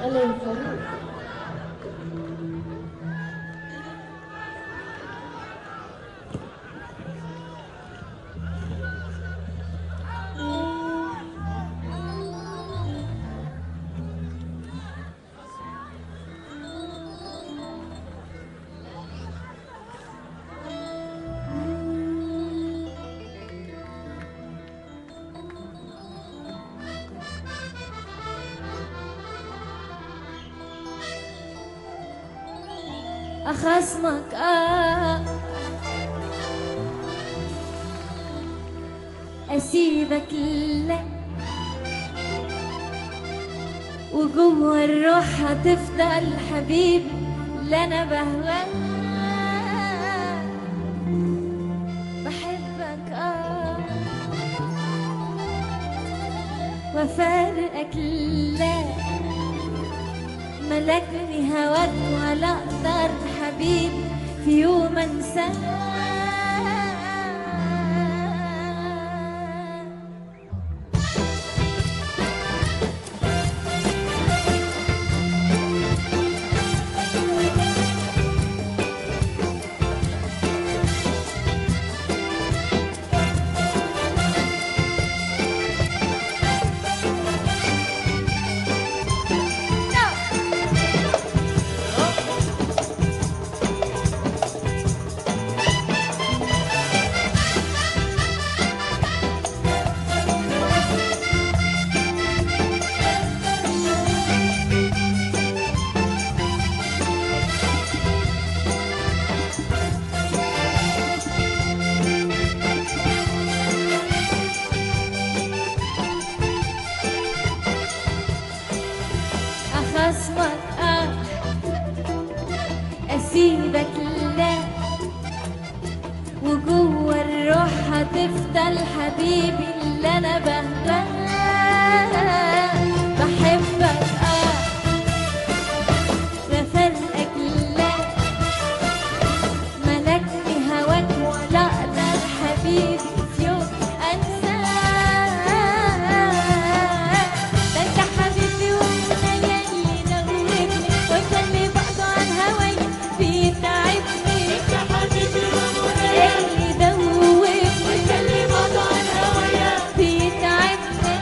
الله يخليك أخصمك آه أسيبك لا وجوه الروح هتفضل حبيبي اللي أنا بهواه بحبك آه وفارقك لا ملكني هواك ولا اقدر حبيبي في يوم انساك أخصمك آه أسيبك لا وجوه الروح هتفضل حبيبي اللي أنا بهواه بحبك آه بفرقك لا ملكني هواك ولا أقدر حبيبي في يوم أنساك ده أنت حبيبي وليالي نغمني وأنت اللي بعده عن هوايا بيتعبني انت حبيبي ومنى اللي دوبني وانت اللي بعده عن هوايا بيتعبني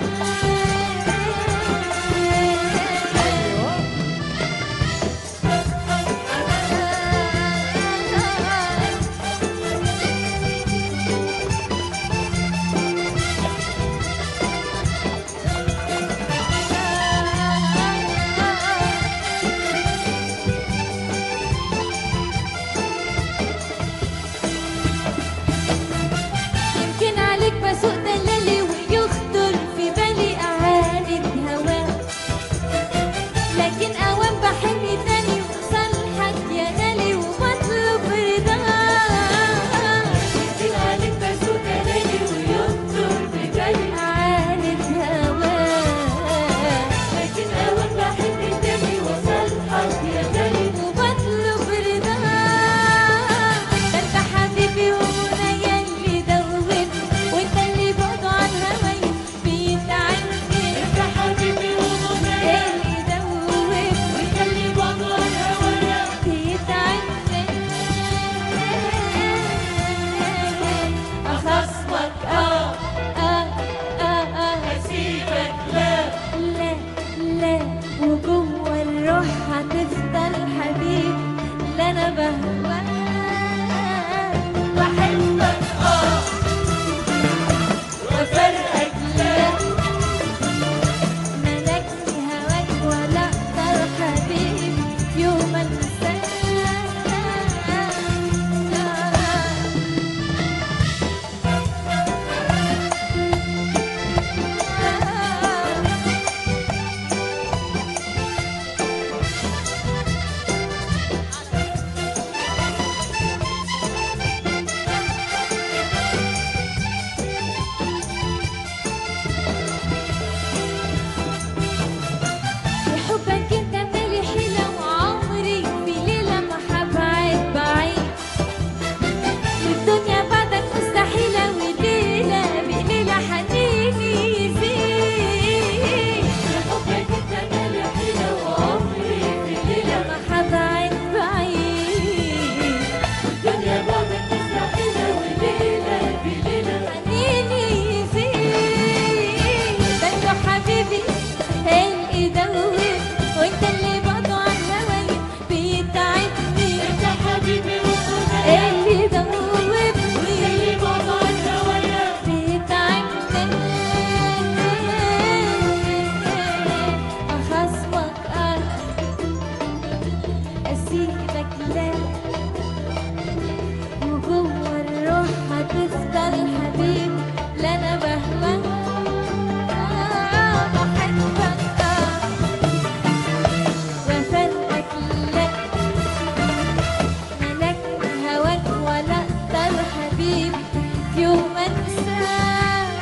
يوم انساك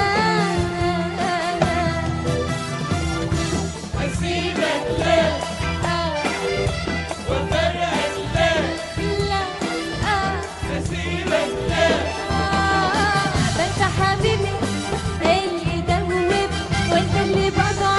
أسيبك لا وفرقك لا لا أسيبك لا ده انت حبيبي اللي دوب وانت اللي بعده